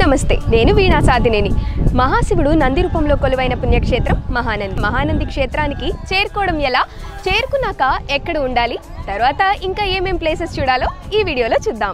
నమస్తే నేను వీణా సాధినేని మహాశివుడు నంది రూపంలో కొలువైన పుణ్యక్షేత్రం మహానంది మహానంది క్షేత్రానికి చేరుకోవడం ఎలా చేరుకున్నాక ఎక్కడ ఉండాలి తర్వాత ఇంకా ఏమేం ప్లేసెస్ చూడాలో ఈ వీడియోలో చూద్దాం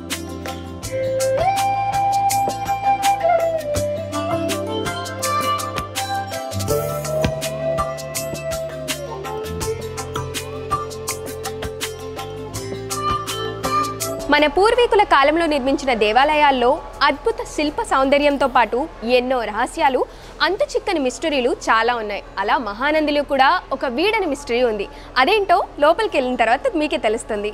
మన పూర్వీకుల కాలంలో నిర్మించిన దేవాలయాల్లో అద్భుత శిల్ప సౌందర్యంతో పాటు ఎన్నో రహస్యాలు అంతు చిక్కని మిస్టరీలు చాలా ఉన్నాయి అలా మహానందిలో కూడా ఒక వీడని మిస్టరీ ఉంది అదేంటో లోపలికి వెళ్ళిన తర్వాత మీకే తెలుస్తుంది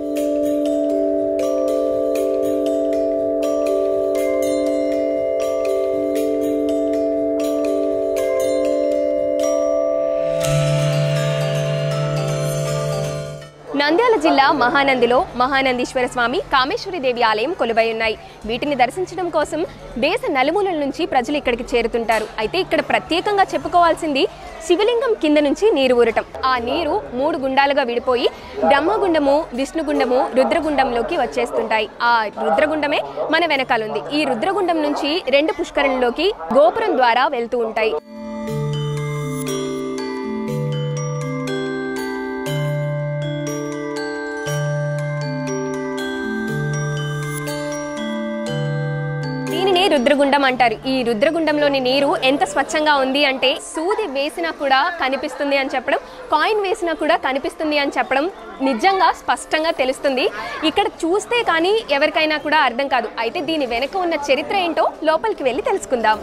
నంద్యాల జిల్లా మహానందిలో మహానందీశ్వర స్వామి కామేశ్వరి దేవి ఆలయం కొలువై ఉన్నాయి వీటిని దర్శించడం కోసం దేశ నలుమూలల నుంచి ప్రజలు ఇక్కడికి చేరుతుంటారు అయితే ఇక్కడ ప్రత్యేకంగా చెప్పుకోవాల్సింది శివలింగం కింద నుంచి నీరు ఊరటం ఆ నీరు మూడు గుండాలుగా విడిపోయి బ్రహ్మగుండము విష్ణుగుండము రుద్రగుండంలోకి వచ్చేస్తుంటాయి ఆ రుద్రగుండమే మన వెనకాలుంది ఈ రుద్రగుండం నుంచి రెండు పుష్కరంలోకి గోపురం ద్వారా వెళ్తూ ఉంటాయి దీనినే రుద్రగుండం అంటారు ఈ రుద్రగుండంలోని నీరు ఎంత స్వచ్ఛంగా ఉంది అంటే సూది వేసినా కూడా కనిపిస్తుంది అని చెప్పడం కాయిన్ వేసినా కూడా కనిపిస్తుంది అని చెప్పడం నిజంగా స్పష్టంగా తెలుస్తుంది ఇక్కడ చూస్తే కానీ ఎవరికైనా కూడా అర్థం కాదు అయితే దీని వెనక ఉన్న చరిత్ర ఏంటో లోపలికి వెళ్ళి తెలుసుకుందాం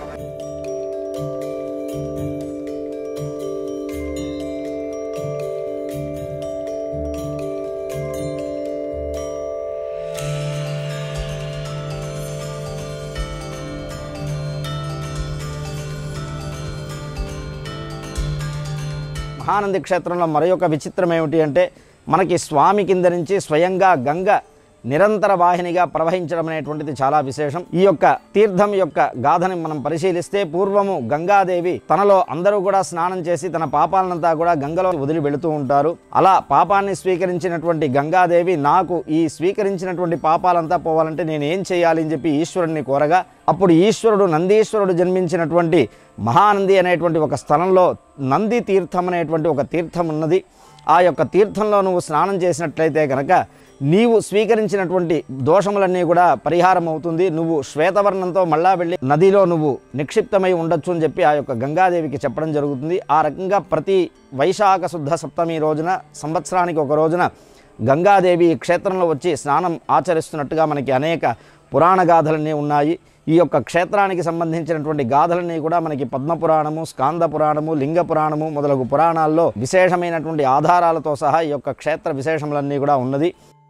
మహానంది క్షేత్రంలో మరి ఒక విచిత్రం ఏమిటి అంటే మనకి స్వామి కింద నుంచి స్వయంగా గంగ నిరంతర వాహినిగా ప్రవహించడం అనేటువంటిది చాలా విశేషం ఈ యొక్క తీర్థం యొక్క గాథని మనం పరిశీలిస్తే పూర్వము గంగాదేవి తనలో అందరూ కూడా స్నానం చేసి తన పాపాలనంతా కూడా గంగలో వదిలి వెళుతూ ఉంటారు అలా పాపాన్ని స్వీకరించినటువంటి గంగాదేవి నాకు ఈ స్వీకరించినటువంటి పాపాలంతా పోవాలంటే నేను ఏం చేయాలి అని చెప్పి ఈశ్వరుణ్ణి కోరగా అప్పుడు ఈశ్వరుడు నందీశ్వరుడు జన్మించినటువంటి మహానంది అనేటువంటి ఒక స్థలంలో నంది తీర్థం అనేటువంటి ఒక తీర్థం ఉన్నది ఆ యొక్క తీర్థంలో నువ్వు స్నానం చేసినట్లయితే కనుక నీవు స్వీకరించినటువంటి దోషములన్నీ కూడా పరిహారం అవుతుంది నువ్వు శ్వేతవర్ణంతో మళ్ళా వెళ్ళి నదిలో నువ్వు నిక్షిప్తమై ఉండొచ్చు అని చెప్పి ఆ యొక్క గంగాదేవికి చెప్పడం జరుగుతుంది ఆ రకంగా ప్రతి వైశాఖ శుద్ధ సప్తమి రోజున సంవత్సరానికి ఒక రోజున గంగాదేవి ఈ క్షేత్రంలో వచ్చి స్నానం ఆచరిస్తున్నట్టుగా మనకి అనేక పురాణ గాథలన్నీ ఉన్నాయి ఈ యొక్క క్షేత్రానికి సంబంధించినటువంటి గాథలన్నీ కూడా మనకి పద్మపురాణము స్కాంద పురాణము లింగ పురాణము మొదలగు పురాణాల్లో విశేషమైనటువంటి ఆధారాలతో సహా ఈ యొక్క క్షేత్ర విశేషములన్నీ కూడా ఉన్నది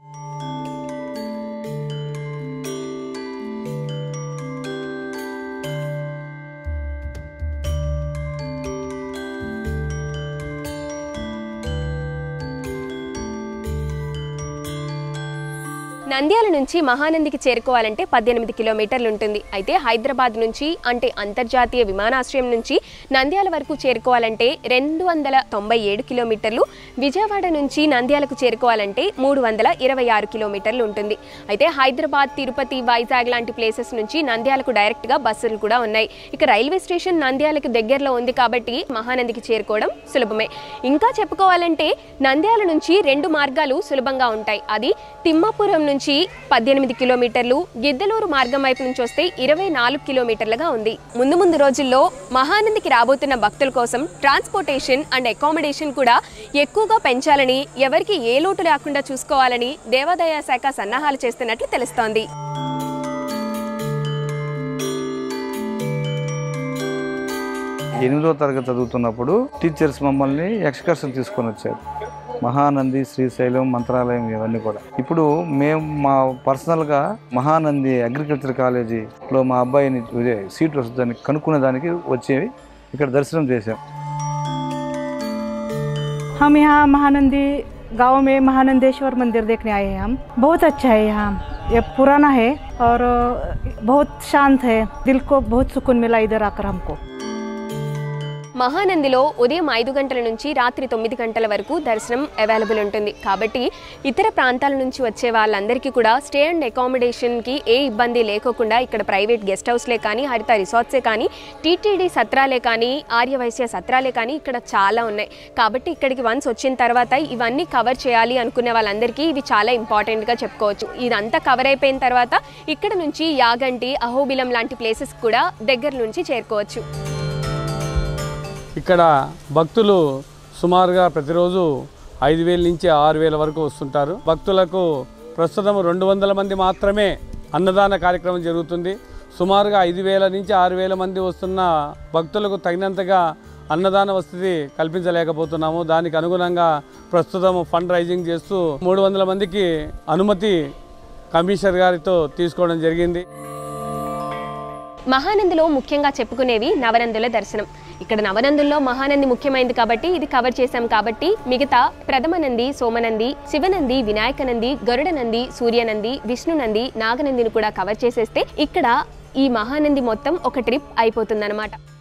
నంద్యాల నుంచి మహానందికి చేరుకోవాలంటే పద్దెనిమిది కిలోమీటర్లు ఉంటుంది అయితే హైదరాబాద్ నుంచి అంటే అంతర్జాతీయ విమానాశ్రయం నుంచి నంద్యాల వరకు చేరుకోవాలంటే రెండు వందల తొంభై ఏడు కిలోమీటర్లు విజయవాడ నుంచి నంద్యాలకు చేరుకోవాలంటే మూడు వందల ఇరవై ఆరు కిలోమీటర్లు ఉంటుంది అయితే హైదరాబాద్ తిరుపతి వైజాగ్ లాంటి ప్లేసెస్ నుంచి నంద్యాలకు డైరెక్ట్గా బస్సులు కూడా ఉన్నాయి ఇక రైల్వే స్టేషన్ నంద్యాలకు దగ్గరలో ఉంది కాబట్టి మహానందికి చేరుకోవడం సులభమే ఇంకా చెప్పుకోవాలంటే నంద్యాల నుంచి రెండు మార్గాలు సులభంగా ఉంటాయి అది తిమ్మాపురం నుంచి పద్దెనిమిది కిలోమీటర్లు గిద్దలూరు మార్గం వైపు నుంచి వస్తే ఇరవై నాలుగు కిలోమీటర్లుగా ఉంది ముందు ముందు రోజుల్లో మహానందికి రాబోతున్న భక్తుల కోసం ట్రాన్స్పోర్టేషన్ అండ్ అకామిడేషన్ కూడా ఎక్కువగా పెంచాలని ఎవరికి ఏ లోటు లేకుండా చూసుకోవాలని దేవాదాయ శాఖ సన్నాహాలు చేస్తున్నట్లు తెలుస్తోంది ఎనిమిదో తరగతి చదువుతున్నప్పుడు టీచర్స్ మమ్మల్ని ఎక్స్కర్షన్ తీసుకొని వచ్చారు మహానంది శ్రీశైలం మంత్రాలయం ఇవన్నీ కూడా ఇప్పుడు మేము మా పర్సనల్గా మహానంది అగ్రికల్చర్ కాలేజీలో మా అబ్బాయిని ఇదే సీట్ వస్తుందని కనుక్కునే దానికి వచ్చి ఇక్కడ దర్శనం చేశాం हम यहाँ महानंदी गांव में महानंदेश्वर मंदिर देखने आए हैं हम बहुत अच्छा है यहाँ ये पुराना है और बहुत शांत है दिल को बहुत सुकून मिला इधर आकर हमको మహానందిలో ఉదయం ఐదు గంటల నుంచి రాత్రి తొమ్మిది గంటల వరకు దర్శనం అవైలబుల్ ఉంటుంది కాబట్టి ఇతర ప్రాంతాల నుంచి వచ్చే వాళ్ళందరికీ కూడా స్టే అండ్ అకామిడేషన్కి ఏ ఇబ్బంది లేకోకుండా ఇక్కడ ప్రైవేట్ గెస్ట్ హౌస్లే కానీ హరిత రిసార్ట్సే కానీ టీటీడీ సత్రాలే కానీ ఆర్యవైశ్య సత్రాలే కానీ ఇక్కడ చాలా ఉన్నాయి కాబట్టి ఇక్కడికి వన్స్ వచ్చిన తర్వాత ఇవన్నీ కవర్ చేయాలి అనుకునే వాళ్ళందరికీ ఇవి చాలా ఇంపార్టెంట్గా చెప్పుకోవచ్చు ఇదంతా కవర్ అయిపోయిన తర్వాత ఇక్కడ నుంచి యాగంటి అహోబిలం లాంటి ప్లేసెస్ కూడా దగ్గర నుంచి చేరుకోవచ్చు ఇక్కడ భక్తులు సుమారుగా ప్రతిరోజు ఐదు వేల నుంచి ఆరు వేల వరకు వస్తుంటారు భక్తులకు ప్రస్తుతం రెండు వందల మంది మాత్రమే అన్నదాన కార్యక్రమం జరుగుతుంది సుమారుగా ఐదు వేల నుంచి ఆరు వేల మంది వస్తున్న భక్తులకు తగినంతగా అన్నదాన వసతి కల్పించలేకపోతున్నాము దానికి అనుగుణంగా ప్రస్తుతం ఫండ్ రైజింగ్ చేస్తూ మూడు వందల మందికి అనుమతి కమిషనర్ గారితో తీసుకోవడం జరిగింది మహానందిలో ముఖ్యంగా చెప్పుకునేవి నవనందుల దర్శనం ఇక్కడ నవనందుల్లో మహానంది ముఖ్యమైనది కాబట్టి ఇది కవర్ చేశాం కాబట్టి మిగతా ప్రథమ నంది సోమనంది శివనంది వినాయకనంది గరుడనంది సూర్యనంది విష్ణునంది నాగనందిని కూడా కవర్ చేసేస్తే ఇక్కడ ఈ మహానంది మొత్తం ఒక ట్రిప్ అయిపోతుందన్నమాట